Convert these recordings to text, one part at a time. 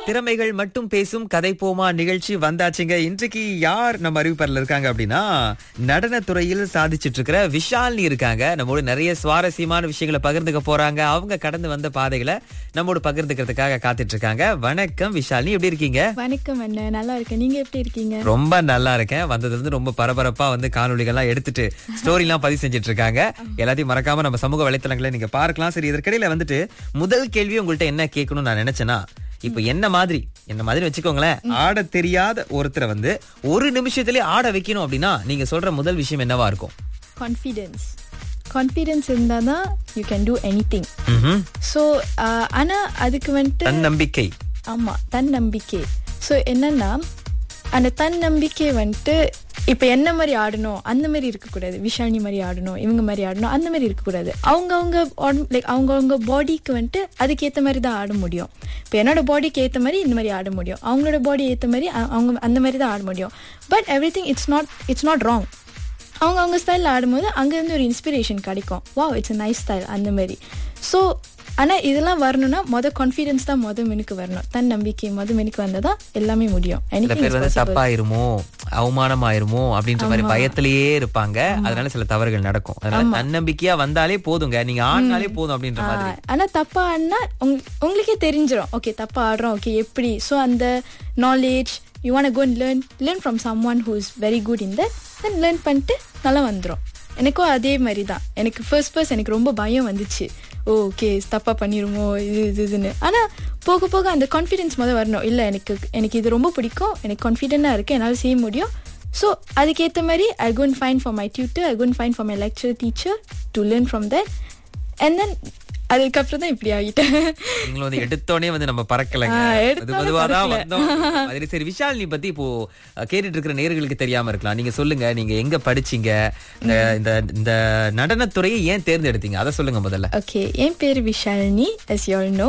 திறமைகள் மட்டும் பேசும் கதை போமா நிகழ்ச்சி வந்தாச்சுங்க இன்றைக்கு யார் நம்ம அறிவிப்பரில் இருக்காங்க அப்படின்னா நடனத்துறையில் சாதிச்சிட்டு இருக்கிற விஷால்னி இருக்காங்க நம்மோட நிறைய சுவாரஸ்யமான விஷயங்களை பகிர்ந்துக்க போறாங்க அவங்க கடந்து வந்த பாதைகளை நம்மோட பகிர்ந்துக்கிறதுக்காக காத்துட்டு இருக்காங்க வணக்கம் விஷால்னி எப்படி இருக்கீங்க வணக்கம் அண்ணன் நல்லா இருக்கேன் நீங்க எப்படி இருக்கீங்க ரொம்ப நல்லா இருக்கேன் வந்ததுல இருந்து ரொம்ப பரபரப்பா வந்து காணொளிகள்லாம் எடுத்துட்டு ஸ்டோரி எல்லாம் பதிவு செஞ்சுட்டு இருக்காங்க எல்லாத்தையும் மறக்காம நம்ம சமூக வலைத்தளங்களை நீங்க பார்க்கலாம் சரி இதற்கிடையில வந்துட்டு முதல் கேள்வி உங்கள்ட்ட என்ன கேட்கணும்னு நான் நினைச்சேன்னா இப்ப என்ன மாதிரி என்ன மாதிரி வச்சுக்கோங்களேன் ஆட தெரியாத ஒருத்தரை வந்து ஒரு நிமிஷத்திலே ஆட வைக்கணும் அப்படின்னா நீங்க சொல்ற முதல் விஷயம் என்னவா இருக்கும் கான்ஃபிடென்ஸ் கான்ஃபிடென்ஸ் இருந்தால் தான் you can do anything hmm. So ஆனால் அதுக்கு வந்துட்டு தன்னம்பிக்கை ஆமாம் தன்னம்பிக்கை ஸோ என்னன்னா அந்த தன்னம்பிக்கை வந்துட்டு இப்போ என்ன மாதிரி ஆடணும் அந்த மாதிரி இருக்கக்கூடாது விஷாலினி மாதிரி ஆடணும் இவங்க மாதிரி ஆடணும் அந்த மாதிரி இருக்கக்கூடாது அவங்கவுங்க லைக் அவங்கவுங்க பாடிக்கு வந்துட்டு அதுக்கேற்ற மாதிரி தான் ஆட முடியும் இப்போ என்னோட பாடிக்கு ஏற்ற மாதிரி இந்த மாதிரி ஆட முடியும் அவங்களோட பாடி ஏற்ற மாதிரி அ- அவங்க அந்த மாதிரி தான் ஆட முடியும் but everything it's not it's not wrong அவங்க அவங்க ஸ்டைலில் ஆடும்போது அங்கேருந்து ஒரு இன்ஸ்பிரேஷன் கிடைக்கும் வா இட்ஸ் a நைஸ் ஸ்டைல் அந்த மாதிரி ஸோ ஆனால் இதெல்லாம் வரணும்னா மொதல் கான்ஃபிடென்ஸ் தான் மொதல் மெனுக்கு வரணும் தன் நம்பிக்கை மொதல் மெனுக்கு வந்தால் தான் எல்லாமே முடியும் சில Anything பேர் is வந்து possible. தப்பாயிருமோ அவமானம் ஆயிருமோ அப்படின்ற மாதிரி பயத்திலேயே இருப்பாங்க அதனால சில தவறுகள் நடக்கும் அதனால தன்னம்பிக்கையா வந்தாலே போதுங்க நீங்க ஆடினாலே போதும் அப்படின்ற மாதிரி ஆ, ஆனா தப்பா ஆடினா உங் உங்களுக்கே தெரிஞ்சிடும் ஓகே தப்பா ஆடுறோம் ஓகே எப்படி ஸோ அந்த knowledge you want go and learn learn from someone who is very good in that then learn பண்ணிட்டு நல்லா வந்துடும் எனக்கும் அதே மாதிரி தான் எனக்கு ஃபர்ஸ்ட் ஃபர்ஸ்ட் எனக்கு ரொம்ப பயம் வந்துச்சு ஓகே தப்பா பண்ணிருமோ இது இது இதுன்னு ஆனா போக போக அந்த கான்ஃபிடென்ஸ் முதல் வரணும் இல்லை எனக்கு எனக்கு இது ரொம்ப பிடிக்கும் எனக்கு கான்ஃபிடென்ட்டாக இருக்கு என்னால் செய்ய முடியும் ஸோ அதுக்கேற்ற மாதிரி I go and find for my tutor I go and find for my lecture teacher to learn from that and then அதுக்கப்புறம் தான் இப்படி ஆகிட்டேன் நீங்களும் வந்து எடுத்தோடனே வந்து நம்ம பறக்கலைங்க ஆ, அது எடுத்தோனே மெதுவா தான் பறக்கல. வந்தோம் அது சரி விஷால் நீ பத்தி இப்போ அஹ், கேட்டுட்டு இருக்கிற நேர்களுக்கு தெரியாம இருக்கலாம் நீங்க சொல்லுங்க நீங்க எங்க படிச்சீங்க இந்த இந்த இந்த நடனத்துறையை ஏன் தேர்ந்தெடுத்தீங்க அதை சொல்லுங்க முதல்ல ஓகே என் பேர் விஷாலினி எஸ் யோல் நோ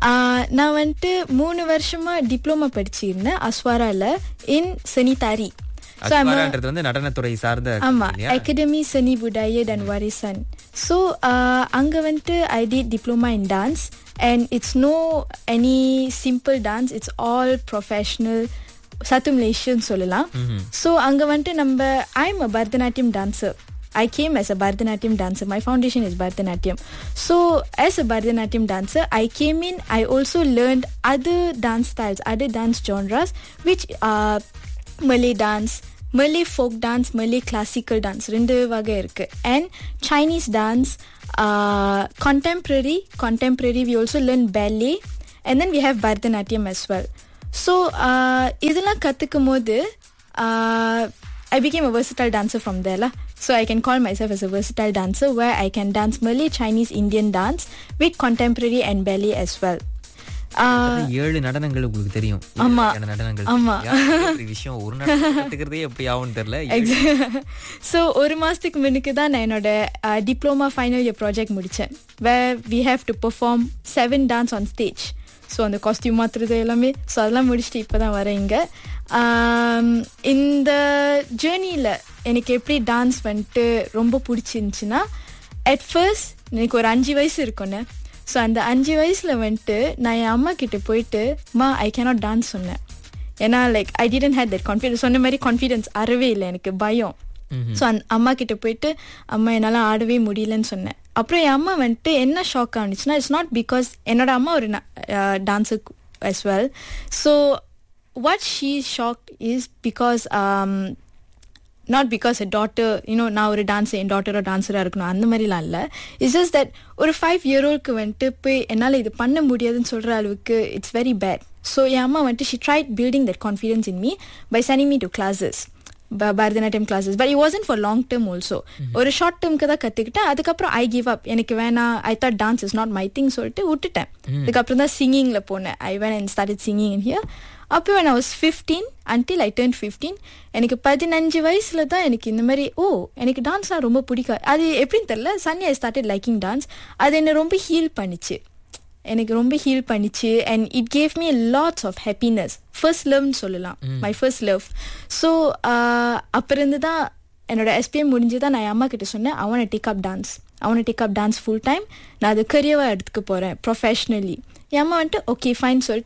நான் வந்துட்டு மூணு வருஷமா டிப்ளமா படிச்சிருந்தேன் அஸ்வாரால இன் சனிதாரி ஸோ அஸ்வாரான்றது வந்து நடனத்துறை சார்ந்த ஆமா கல்வி இல்லையா? அகாடமி சனி புடாய தன் வாரிசன் ஸோ அங்க வந்துட்டு I did diploma in dance and it's no any simple dance it's all professional சத்து மலேசியன்னு சொல்லலாம் ஸோ அங்க வந்துட்டு நம்ம I am a Bharatanatyam dancer I came as a Bharatanatyam dancer. My foundation is Bharatanatyam. So, as a Bharatanatyam dancer, I came in, I also learned other dance styles, other dance genres, which are Malay dance, Malay folk dance, Malay classical dance, ரெண்டு வகை இருக்கு and Chinese dance, uh, contemporary, contemporary we also learn ballet and then we have Bharatanatyam as well. So uh, இதெல்லாம் கத்துக்கும் போது uh, I became a versatile dancer from there lah. So I can call myself as a versatile dancer where I can dance Malay, Chinese, Indian dance with contemporary and ballet as well. Uh, அதாவது ஏழு நடனங்கள் உங்களுக்கு தெரியும் ஏழு ஆமா. வகையான நடனங்கள் ஆமா. தெரியும். எவ்வளவு பெரிய விஷயம் ஒரு நடனம் கத்துக்கிறதே எப்படி ஆகும்னு தெரியல ஏழு ஸோ ஒரு மாதத்துக்கு முன்னுக்கு தான் நான் என்னோட டிப்ளமா ஃபைனல் இயர் ப்ராஜெக்ட் முடித்தேன் where we have to perform seven dance on stage so அந்த காஸ்டியூம் மாற்றுறது எல்லாமே ஸோ அதெல்லாம் முடிச்சுட்டு இப்போ தான் வரேன் இங்க. ஆம், இந்த ஜேர்னியில் எனக்கு எப்படி டான்ஸ் வந்துட்டு ரொம்ப பிடிச்சிருந்துச்சின்னா அட் ஃபர்ஸ்ட் எனக்கு ஒரு அஞ்சு வயசு இருக்கும்னு ஸோ அந்த அஞ்சு வயசில் வந்துட்டு நான் என் அம்மா கிட்ட போயிட்டு மா ஐ கேனாட் டான்ஸ் சொன்னேன் ஏன்னா like I didn't had that confidence சொன்ன மாதிரி கான்ஃபிடன்ஸ் அறவே இல்லை எனக்கு பயம் ஸோ அந் அம்மா கிட்ட போயிட்டு அம்மா என்னால் ஆடவே முடியலன்னு சொன்னேன் அப்புறம் என் அம்மா வந்துட்டு என்ன ஷாக் ஆனிச்சுன்னா இட்ஸ் நாட் பிகாஸ் என்னோட அம்மா ஒரு dancer as well so what she shocked is because not because a daughter you know நான் ஒரு டான்ஸ் என் டாட்டரோ டான்ஸராக இருக்கணும் அந்த மாதிரிலாம் இல்லை இட்ஸ் ஜஸ்ட் தட் ஒரு ஃபைவ் இயர் ஓல்க்கு வந்துட்டு போய் என்னால் இது பண்ண முடியாதுன்னு சொல்கிற அளவுக்கு இட்ஸ் வெரி பேட் ஸோ என் அம்மா வந்துட்டு she tried building that confidence in me by sending me to classes Bharatanatyam classes but it wasn't for long term also ஒரு ஷார்ட் டேர்ம்க்கு தான் கற்றுக்கிட்டேன் அதுக்கப்புறம் ஐ கிவ் அப் எனக்கு வேணாம் I thought dance is not my thing சொல்லிட்டு விட்டுட்டேன் அதுக்கப்புறம் தான் சிங்கிங்கில் போனேன் I went and start singing in here அப்போ when I was fifteen until I turn fifteen எனக்கு பதினஞ்சு வயசுல தான் எனக்கு இந்த மாதிரி ஓ எனக்கு டான்ஸ்லாம் ரொம்ப பிடிக்கும் அது எப்படின்னு தெரில சன்னி ஐ ஸ்டார்டட் லைக்கிங் டான்ஸ் அது என்னை ரொம்ப ஹீல் பண்ணிச்சு எனக்கு ரொம்ப ஹீல் பண்ணிச்சு and it gave me lots of happiness first லவ்னு சொல்லலாம் மை ஃபர்ஸ்ட் லவ் ஸோ அப்புறம் இருந்து தான் என்னோட எஸ்பிஎம் முடிஞ்சு தான் நான் என் அம்மா கிட்ட சொன்னேன் I wanna take up dance I wanna take up dance full time நான் அது கரியவாக எடுத்துக்க போகிறேன் ப்ரொஃபஷ்னலி என் அம்மா வந்துட்டு ஓகே ஃபைன் சொல்லிட்டு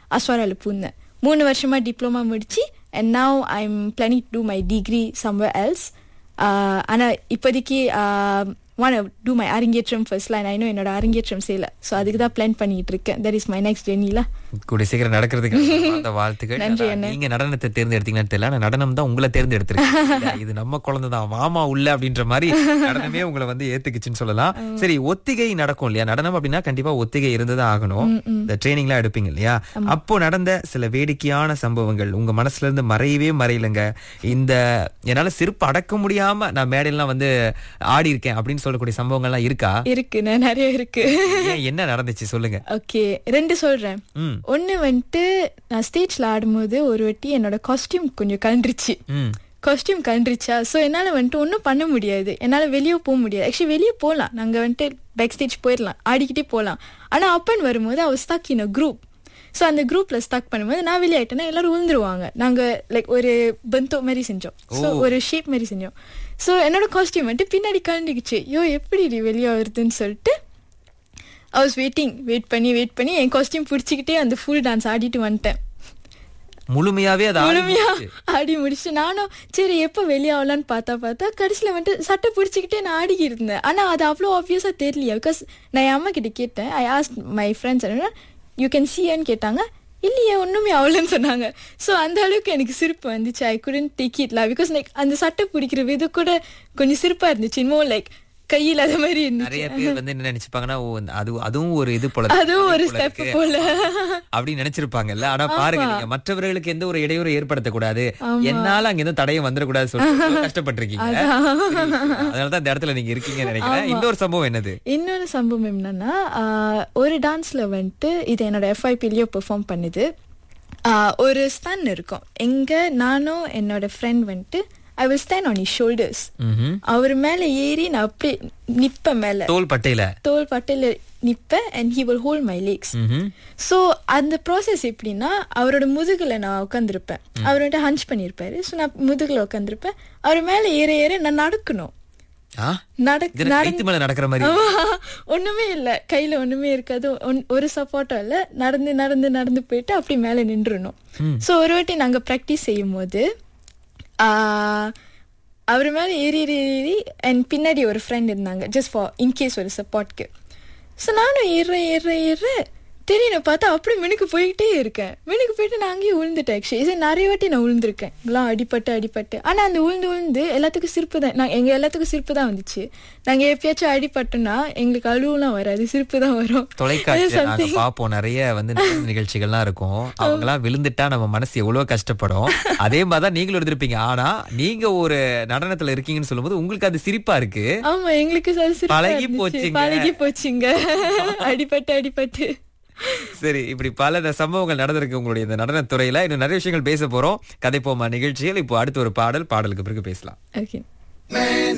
அஸ்வாரால பூந்தேன் மூணு வருஷமா டிப்ளமா முடிச்சு and now I am planning to my degree somewhere else ஆனால் இப்போதைக்கு want to my arangetram first line I know என்னோட அரங்கேற்றம் செய்யல ஸோ அதுக்கு தான் பிளான் பண்ணிட்டு இருக்கேன் தட் இஸ் மை நெக்ஸ்ட் ஜெர்னில கூடிய சீக்கிரம் நடக்கிறதுக்கு அந்த வாழ்த்துக்கள் நன்றி, ஆனா, அண்ணே. நீங்க நடனத்தை தேர்ந்தெடுத்தீங்கன்னு தெரியல ஆனா நடனம் தான் உங்களை தேர்ந்தெடுத்திருக்கு இது நம்ம குழந்தை தான் மாமா உள்ள அப்படின்ற மாதிரி நடனமே உங்களை வந்து ஏத்துக்குச்சுன்னு சொல்லலாம் சரி ஒத்திகை நடக்கும் இல்லையா நடனம் அப்படின்னா கண்டிப்பா ஒத்திகை இருந்துதான் ஆகணும் இந்த ட்ரைனிங் எல்லாம் எடுப்பீங்க இல்லையா அப்போ நடந்த சில வேடிக்கையான சம்பவங்கள் உங்க மனசுல இருந்து மறையவே மறையலங்க இந்த என்னால சிரிப்பு அடக்க முடியாம நான் மேடையெல்லாம் வந்து ஆடி இருக்கேன் அப்படின்னு சொல்லக்கூடிய சம்பவங்கள்லாம் இருக்கா இருக்கு நான் நிறைய இருக்கு ஏன் என்ன நடந்துச்சு சொல்லுங்க ஓகே ரெண்டு சொல்றேன் ம் ஒன்னு வந்துட்டு நான் ஸ்டேஜ்ல ஆடும்போது ஒரு வாட்டி என்னோட காஸ்டியூம் கொஞ்சம் கலண்டுருச்சு ம் காஸ்டியூம் கலண்டுருச்சா ஸோ என்னால் வந்துட்டு ஒன்றும் பண்ண முடியாது என்னால் வெளியே போக முடியாது ஆக்சுவலி வெளியே போகலாம் நாங்கள் வந்துட்டு பேக் ஸ்டேஜ் போயிடலாம் ஆடிக்கிட்டே போகலாம் ஆனால் அப்பன் வரும்போது அவர் stuck in a group so அந்த குரூப்பில் ஸ்டக் பண்ணும்போது நான் வெளியே ஆயிட்டேன்னா எல்லாரும் விழுந்துருவாங்க நாங்கள் லைக் ஒரு பந்தோ மாதிரி செஞ்சோம் ஸோ ஒரு ஷேப் மாதிரி செஞ்சோம் ஸோ என்னோட காஸ்டியூம் வந்துட்டு பின்னாடி கலந்துக்குச்சு ஐயோ எப்படி இது வெளியே வருதுன்னு சொல்லிட்டு ஐ வாஸ் வெயிட்டிங் வெயிட் பண்ணி வெயிட் பண்ணி என் காஸ்டியூம் பிடிச்சிக்கிட்டே அந்த ஃபுல் டான்ஸ் ஆடிட்டு வந்துட்டேன் முழுமையாவே அது ஆடி முழுமையா முடிச்சு. ஆடி முடிச்சு நானும் சரி எப்போ வெளியாகலான்னு பார்த்தா பார்த்தா கடைசியில் வந்துட்டு சட்டை பிடிச்சிக்கிட்டே நான் ஆடிக்கி இருந்தேன் ஆனால் அது அவ்வளோ ஆப்வியஸாக தெரியலையா பிகாஸ் நான் என் அம்மா கிட்ட கேட்டேன் I ask my friends you can சின்னு கேட்டாங்க இல்லையே ஒன்றுமே அவ்வளோன்னு சொன்னாங்க ஸோ அந்த அளவுக்கு எனக்கு சிரிப்பு வந்துச்சு ஐ குடன் டேக் இட்லா பிகாஸ் லைக் அந்த சட்டை பிடிக்கிற விது கூட கொஞ்சம் சிரிப்பாக இருந்துச்சு இன்னும் லைக் கையில் அது மாதிரி இருந்துச்சு நிறைய பேர் வந்து என்ன நினைச்சுப்பாங்கன்னா ஓ இந்த- அது அதுவும் ஒரு இது போல இருக்கு, அதுவும் ஒரு போல ஸ்டெப் இருக்கு. போல அப்படின்னு நினைச்சிருப்பாங்கல்ல ஆனா பாருங்க நீங்க மற்றவர்களுக்கு எந்த ஒரு இடையூறு ஏற்படுத்தக்கூடாது என்னால அங்க எந்த தடையும் வந்துடக்கூடாது சொல்லி கஷ்டப்பட்டிருக்கீங்க அதனாலதான் இந்த இடத்துல நீங்க இருக்கீங்கன்னு நினைக்கிறேன் இன்னொரு சம்பவம் என்னது இன்னொரு சம்பவம் என்னன்னா ஆஹ், ஒரு டான்ஸ்ல வந்துட்டு இது என்னோட எஃப்ஐபிலையோ பெர்ஃபார்ம் பண்ணுது ஆஹ், ஒரு ஸ்டன் இருக்கும் எங்க நானும் என்னோட ஃப்ரெண்ட் வந்துட்டு I will stand on his shoulders hmm. அவர் மேல ஏறி நான் அப்படியே நிப்பேன் மேல தோல் பட்டையில தோல் பட்டையில நிப்பேன் and he will hold my legs hmm. So அந்த ப்ராசஸ் எப்படின்னா அவரோட முதுகுல நான் உட்காந்துருப்பேன் அவர் வந்துட்டு ஹஞ்ச் பண்ணியிருப்பாரு ஸோ நான் முதுகுல உட்காந்துருப்பேன் அவர் மேல ஏற ஏற நான் நடக்கணும் ஆ? நடக் இது என்ன கைத்து மேல நடக்கிற மாதிரி ஆமா. ஒண்ணுமே இல்ல கையில ஒண்ணுமே இருக்காது ஒன்- ஒரு சப்போர்ட்டும் இல்ல நடந்து நடந்து நடந்து போயிட்டு அப்படி மேல நின்றுணும் சோ ஒரு வாட்டி நாங்க பிராக்டிஸ் செய்யும் போது அவர் மேல ஏறி ஏறி ஏறி அண்ட் பின்னாடி ஒரு ஃப்ரெண்ட் இருந்தாங்க ஜஸ்ட் ஃபார் இன்கேஸ் ஒரு சப்போர்ட்க்கு ஸோ நானும் ஏறுறேன் ஏறுறேன் ஏறுறேன் திடீர்னு பார்த்தா அப்படி மினுக்கு போயிட்டே இருக்கேன் மினுக்கு போயிட்டு நான் அங்கேயே விழுந்துட்டேன் ஆக்சுவலி இது நிறைய வாட்டி நான் விழுந்திருக்கேன் எல்லாம் அடிபட்டு அடிபட்டு ஆனால் அந்த விழுந்து விழுந்து எல்லாத்துக்கும் சிரிப்பு தான் நான் எங்கள் எல்லாத்துக்கும் சிரிப்பு தான் வந்துச்சு நாங்கள் எப்பயாச்சும் அடிபட்டோம்னா எங்களுக்கு அழுவலாம் வராது சிரிப்பு தான் வரும் தொலைக்காட்சியில நாங்க பாப்போம் நிறைய வந்து நடன நிகழ்ச்சிகள்லாம் இருக்கும் அவங்க எல்லாம் விழுந்துட்டா நம்ம மனசு எவ்வளவு கஷ்டப்படும் அதே மாதிரிதான் நீங்களும் இருந்திருப்பீங்க ஆனா நீங்க ஒரு நடனத்துல இருக்கீங்கன்னு சொல்லும்போது உங்களுக்கு அது சிரிப்பா இருக்கு ஆமா எங்களுக்கு அது சிரிப்பா பழகி இருந்துச்சு. போச்சுங்க. பழகி போச்சுங்க அடிபட்டு அடிபட்டு சரி இப்படி பல ந- சம்பவங்கள் நடந்திருக்கு உங்களுடைய இந்த நடனத் துறையில இன்னும் நிறைய விஷயங்கள் பேச போறோம் கதை போமா நிகழ்ச்சியில் இப்போ அடுத்து ஒரு பாடல் பாடலுக்கு பிறகு பேசலாம் ஓகே